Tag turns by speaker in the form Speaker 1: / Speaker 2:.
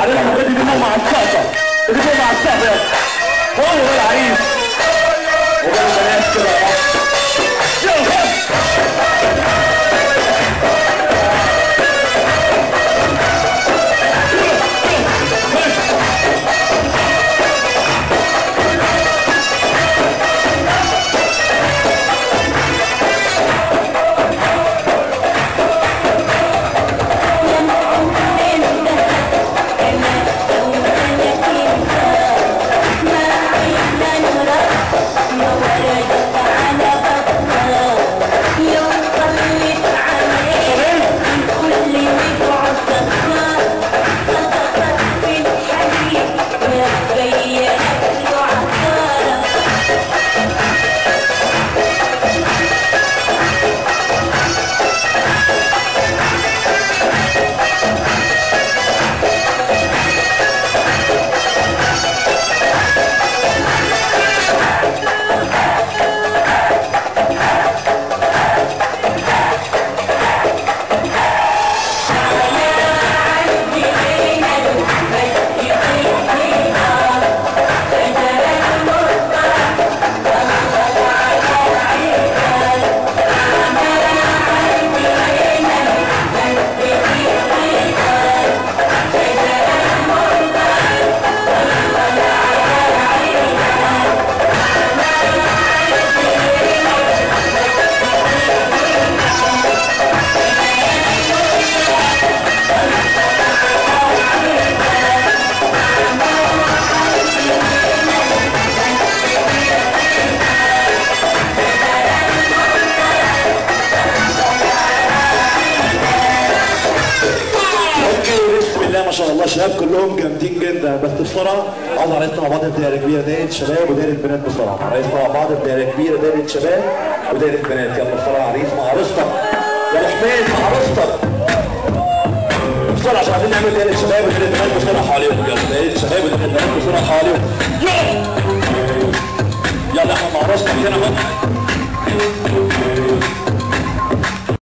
Speaker 1: عارفهم بدي منهم مع السقفة بدي منهم مع السقفة هو هو العريس وبالبنات كده يلا خد اوكي بسم الله ما شاء الله شباب كلهم جامدين جدا بس بسرعه عاوز عريسنا مع بعض بدايه كبيره دايره شباب ودايره بنات بسرعه عريسنا مع بعض بدايه كبيره دايره شباب ودايره بنات يلا بسرعه عريس مع عروستك يا ابو حميد مع عروستك بسرعه عشان عايزين نعمل دايره شباب ودايره بنات بسرعه حواليهم يلا دايره شباب ودايره بنات بسرعه حواليهم يلا يلا احنا مع عروستك هنا اهو